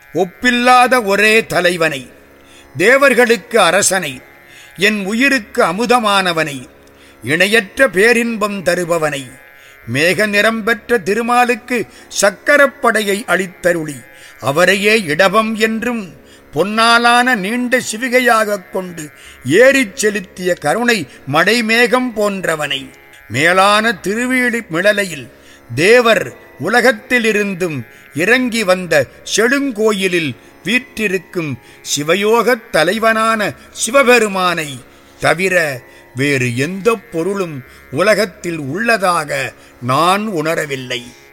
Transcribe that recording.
ஒப்பில்லாத ஒரே தலைவனை தேவர்களுக்கு அரசனை என் உயிருக்கு அமுதமானவனை இணையற்ற பேரின்பம் தருபவனை மேக நிறம் பெற்ற திருமாலுக்கு சக்கரப்படையை அளித்தருளி அவரையே இடபம் என்றும் பொன்னாலான நீண்ட சிவிகையாகக் கொண்டு ஏறிச் செலுத்திய கருணை மடைமேகம் போன்றவனை மேலான திருவீழி மிளலையில் தேவர் உலகத்திலிருந்தும் இறங்கி வந்த செழுங்கோயிலில் வீற்றிருக்கும் சிவயோகத் தலைவனான சிவபெருமானை தவிர வேறு எந்த பொருளும் உலகத்தில் உள்ளதாக நான் உணரவில்லை